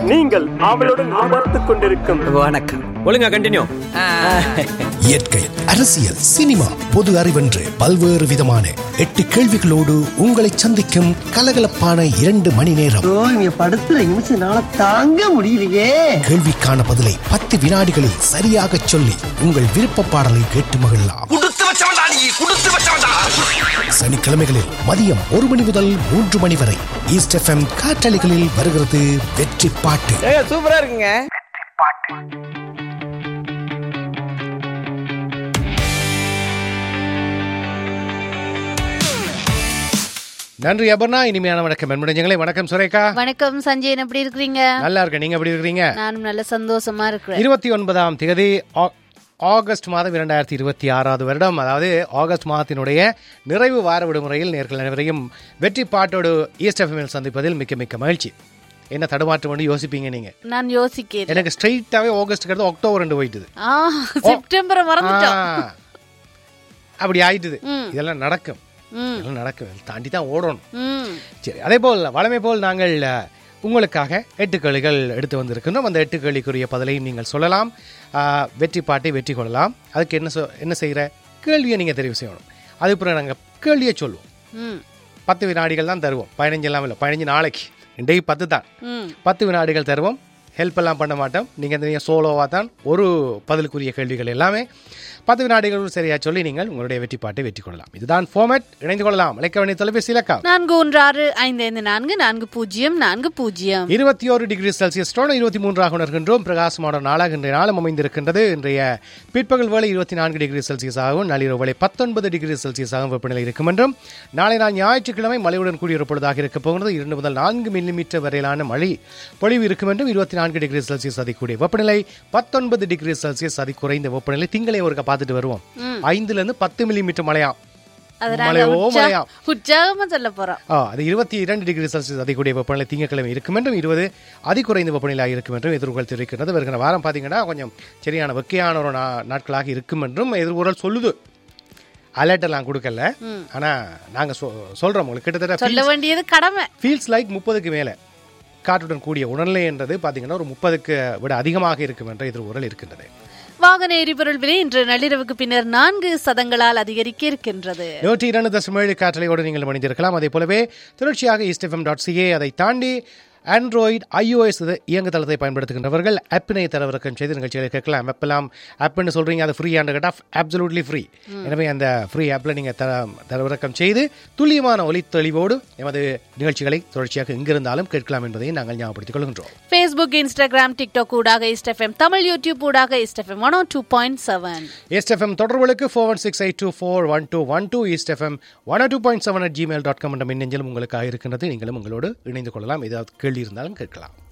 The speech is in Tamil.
நீங்கள் அவளுடன் பார்த்துக் கொண்டிருக்கும் வணக்கம் ஒழுங்கா கண்டினியூ இயற்கை அரசியல் சினிமா பொது அறிவென்று பல்வேறு விதமான எட்டு கேள்விகளோடு உங்களை சந்திக்கும் கலகலப்பான இரண்டு மணி நேரம் ஐயோ, இங்க படுத்துற நிமிஷம்னால தாங்க முடியலையே கேள்விக்கான பதிலை பத்து வினாடிகளில் சரியாக சொல்லி உங்கள் விருப்ப பாடலை கேட்டு மகிழலாம் சனிக்கிழமைகளில் மதியம் ஒரு மணி முதல் மூன்று மணி வரை ஈஸ்ட் எஃப்எம் காற்றலைகளில் வருகிறது வெற்றி பாட்டு சூப்பரா இருக்குங்க நன்றி அபர்ணா இனிமையான வணக்கம் நண்பனங்களே வணக்கம் சுரேகா வணக்கம் சஞ்சயன் எப்படி இருக்கிறீங்க நல்லா இருக்கேன் நீங்க எப்படி இருக்கிறீங்க நானும் நல்ல சந்தோஷமா இருக்கிறேன் இருபத்தி ஒன்பதாம் தேதி ஆ- ஆகஸ்ட் மாதம் இரண்டாயிரத்தி இருபத்தி ஆறாவது வருடம் அதாவது ஆகஸ்ட் மாதத்தினுடைய நிறைவு வார விடுமுறையில் நேர்கள் அனைவரையும் வெற்றி பாட்டோடு ஈஸ்ட் எஃப்எம்எல் சந்திப்பதில் மிக்க மிக்க மகிழ்ச்சி என்ன தடுமாற்றம் பண்ணி யோசிப்பீங்க நீங்க நான் யோசிக்கிறேன் எனக்கு ஸ்ட்ரைட்டாவே ஆகஸ்ட் கிடந்து அக்டோபர் ரெண்டு போயிட்டுது ஆ செப்டம்பரை மறந்துட்டோம் ஆ. அப்படி ஆயிட்டுது ம். இதெல்லாம் நடக்கும் ம். இதெல்லாம் நடக்கும் இதை தாண்டி தான் ஓடணும் ம் சரி அதே போல் வழமை போல் நாங்கள் அஹ், உங்களுக்காக எட்டு கேள்விகள் எடுத்து வந்திருக்கின்றோம் அந்த எட்டு கேள்விக்குரிய பதிலையும் நீங்கள் சொல்லலாம் அஹ், வெற்றி பாட்டை வெற்றி கொள்ளலாம் அதுக்கு என்ன சொ- என்ன செய்கிற கேள்வியை நீங்கள் தெரிவு செய்யணும் அதுக்கப்புறம் நாங்கள் கேள்வியை சொல்லுவோம் ம் பத்து வினாடிகள் தான் தருவோம் பதினஞ்சு எல்லாம் இல்லை பதினஞ்சு நாளைக்கு இன்றைக்கு பத்து தான் ம் பத்து வினாடிகள் தருவோம் ஹெல்ப் எல்லாம் பண்ண மாட்டோம் நீங்கள் நீங்கள் சோலோவாக தான் ஒரு பதிலுக்குரிய கேள்விகள் எல்லாமே பத்து வினாடிகள் சரியா சொல்லி நீங்கள் உங்களுடைய வெற்றி பாட்டை வெற்றி கொள்ளலாம் இதுதான் ஃபார்மேட் இணைந்து கொள்ளலாம் அழைக்க வேண்டிய தொலைபேசி இலக்கம் நான்கு ஒன்று ஆறு ஐந்து ஐந்து நான்கு நான்கு பூஜ்ஜியம் நான்கு பூஜ்ஜியம் இருபத்தி ஒரு டிகிரி செல்சியஸோடு இருபத்தி மூன்றாக உணர்கின்றோம் பிரகாசமான நாளாக இன்றைய நாளும் அமைந்திருக்கின்றது இன்றைய பிற்பகல் வேளை இருபத்தி நான்கு டிகிரி செல்சியஸாகவும் நள்ளிரவு வேளை பத்தொன்பது டிகிரி செல்சியஸாகவும் வெப்பநிலை இருக்கும் என்றும் நாளை நாள் ஞாயிற்றுக்கிழமை மழையுடன் கூடிய ஒரு பொழுதாக இருக்க போகிறது இரண்டு முதல் நான்கு மில்லிமீட்டர் வரையிலான மழை பொழிவு இருக்கும் என்றும் இருபத்தி நான்கு டிகிரி செல்சியஸ் அதிகூடிய வெப்பநிலை பத்தொன்பது டிகிரி செல்சியஸ் அதி குறைந்த வெப்பநிலை திங்களை ஒருக்க பார்த்துட்டு வருவோம் ஐந்துல இருந்து பத்து மில்லிமீட்டர் மழையாம் அதை நாங்க மழையோ உற்சா- மழையாம் உற்சாகமா சொல்ல போறோம் ஆ, அது இருபத்தி இரண்டு டிகிரி செல்சியஸ் அதிகூடிய வெப்பநிலை திங்கட்கிழமை இருக்கும் என்றும் இருபது அதி குறைந்த வெப்பநிலையாக இருக்கும் என்றும் எதிர்கொள் தெரிவிக்கிறது வருகிற வாரம் பார்த்தீங்கன்னா கொஞ்சம் சரியான வெக்கையான ஒரு நா- நாட்களாக இருக்கும் என்றும் எதிர்கூறல் சொல்லுது அலர்ட் எல்லாம் கொடுக்கல ஆனா நாங்க சொ- சொல்றோம் உங்களுக்கு சொல்ல கிட்டத்தட்ட வேண்டியது கடமை ஃபீல்ஸ் லைக் முப்பதுக்கு மேல காற்றுடன் கூடிய உணர்நிலை என்றது பார்த்தீங்கன்னா ஒரு முப்பதுக்கு விட அதிகமாக இருக்கும் என்ற எதிர்கூறல் இருக்கின்றது வாகன எரிபொருள் விலை இன்று நள்ளிரவுக்கு பின்னர் நான்கு சதங்களால் அதிகரிக்க இருக்கின்றது நூற்றி இரண்டு தசமேழு காற்றலையோடு நீங்கள் மணிந்திருக்கலாம் அதே போலவே தொடர்ச்சியாக இஸ்டெஃப்எம் டாட் சிஏ அதை தாண்டி ஆண்ட்ராய்டு iOS இது இயங்குதளத்தை பயன்படுத்துகின்றவர்கள் ஆப்பினை தரவிறக்கம் செய்து நிகழ்ச்சிகளை கேட்கலாம் ஆப்பெல்லாம் ஆப்னு சொல்றீங்க அது ஃப்ரீ ஆண்டு கேட்டால் அப்சல்யூட்லி ஃப்ரீ எனவே அந்த ஃப்ரீ ஆப்பில் நீங்கள் தர தரவிறக்கம் செய்து துல்லியமான ஒலி தெளிவோடு எமது நிகழ்ச்சிகளை தொடர்ச்சியாக எங்கிருந்தாலும் கேட்கலாம் என்பதையும் நாங்கள் ஞாபகப்படுத்திக் கொள்கின்றோம் ஃபேஸ்புக் இன்ஸ்டாகிராம் டிக்டாக் ஊடாக இஸ்டெஃப்எம் தமிழ் யூடியூப் ஊடாக East FM one two point seven East FM தொடர்புகளுக்கு four one six eight two four one two one two East FM one two point seven at Gmail dot com என்ற மின்னஞ்சலும் உங்களுக்காக இருக்கின்றது நீங்களும் உங்களோடு இணைந்து கொள்ளலாம் ஏதாவது கேள்வி இருந்தாலும் கேட்கலாம்